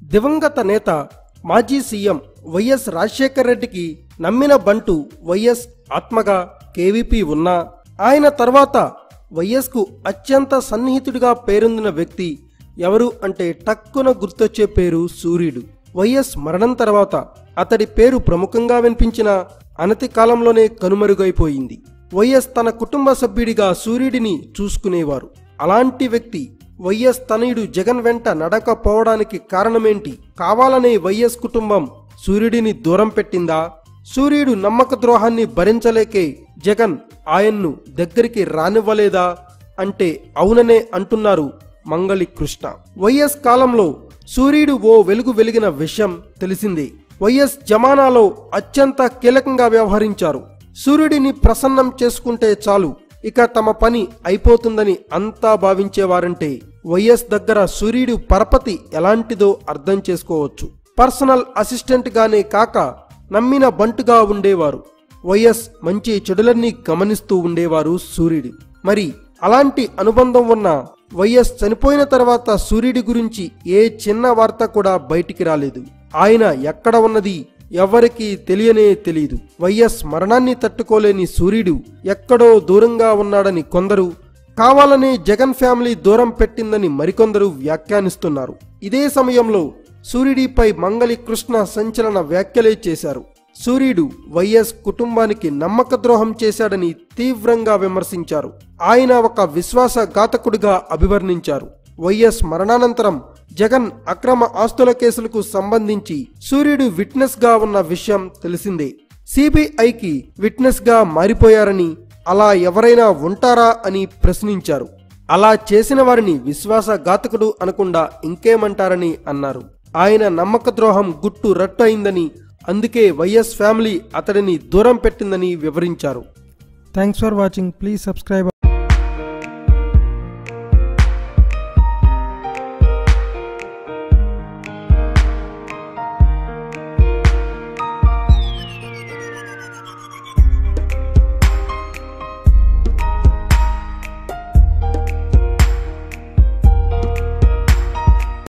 దివంగత నేత మాజీ సీఎం వైఎస్ రాజశేఖర రెడ్డికి నమ్మిన బంటు వైఎస్ ఆత్మగా కేవీపీ ఉన్నా ఆయన తర్వాత వైఎస్కు అత్యంత సన్నిహితుడిగా పేరొందిన వ్యక్తి ఎవరు అంటే టక్కున గుర్తొచ్చే పేరు సూర్యుడు వైఎస్ మరణం తర్వాత అతడి పేరు ప్రముఖంగా వినిపించిన అనతి కాలంలోనే కనుమరుగైపోయింది వైఎస్ తన కుటుంబ సభ్యుడిగా సూర్యుడిని చూసుకునేవారు అలాంటి వ్యక్తి వైఎస్ తనయుడు జగన్ వెంట నడకపోవడానికి కారణమేంటి కావాలనే వైఎస్ కుటుంబం సూర్యుడిని దూరం పెట్టిందా సూర్యుడు నమ్మక ద్రోహాన్ని భరించలేకే జగన్ ఆయన్ను దగ్గరికి రానివ్వలేదా అంటే అవుననే అంటున్నారు మంగళి కృష్ణ వైఎస్ కాలంలో సూర్యుడు ఓ వెలుగు వెలిగిన విషయం తెలిసిందే వైఎస్ జమానాలో అత్యంత కీలకంగా వ్యవహరించారు సూర్యుడిని ప్రసన్నం చేసుకుంటే చాలు ఇక తమ పని అయిపోతుందని అంతా భావించేవారంటే వైఎస్ దగ్గర సూర్యుడు పరపతి ఎలాంటిదో అర్థం చేసుకోవచ్చు పర్సనల్ అసిస్టెంట్ గానే కాక నమ్మిన బంటుగా ఉండేవారు వైఎస్ మంచి చెడులన్నీ గమనిస్తూ ఉండేవారు సూర్యుడు మరి అలాంటి అనుబంధం ఉన్న వైఎస్ చనిపోయిన తర్వాత సూర్యుడి గురించి ఏ చిన్న వార్త కూడా బయటికి రాలేదు ఆయన ఎక్కడ ఉన్నది ఎవరికీ తెలియనే తెలియదు వైఎస్ మరణాన్ని తట్టుకోలేని సూర్యుడు ఎక్కడో దూరంగా ఉన్నాడని కొందరు కావాలనే జగన్ ఫ్యామిలీ దూరం పెట్టిందని మరికొందరు వ్యాఖ్యానిస్తున్నారు ఇదే సమయంలో సూర్యుడిపై మంగళి కృష్ణ సంచలన వ్యాఖ్యలే చేశారు సూర్యుడు వైఎస్ కుటుంబానికి నమ్మక ద్రోహం చేశాడని తీవ్రంగా విమర్శించారు ఆయన ఒక విశ్వాసఘాతకుడిగా అభివర్ణించారు వైఎస్ మరణానంతరం జగన్ అక్రమ ఆస్తుల కేసులకు సంబంధించి సూర్యుడు విట్నెస్ గా ఉన్న విషయం తెలిసిందే సిబిఐకి విట్నెస్ గా మారిపోయారని అలా ఎవరైనా ఉంటారా అని ప్రశ్నించారు అలా చేసిన వారిని విశ్వాసఘాతకుడు అనకుండా ఇంకేమంటారని అన్నారు ఆయన నమ్మక ద్రోహం గుట్టు రట్టు అయిందని అందుకే వైఎస్ ఫ్యామిలీ అతడిని దూరం పెట్టిందని వివరించారు thanks for watching please subscribe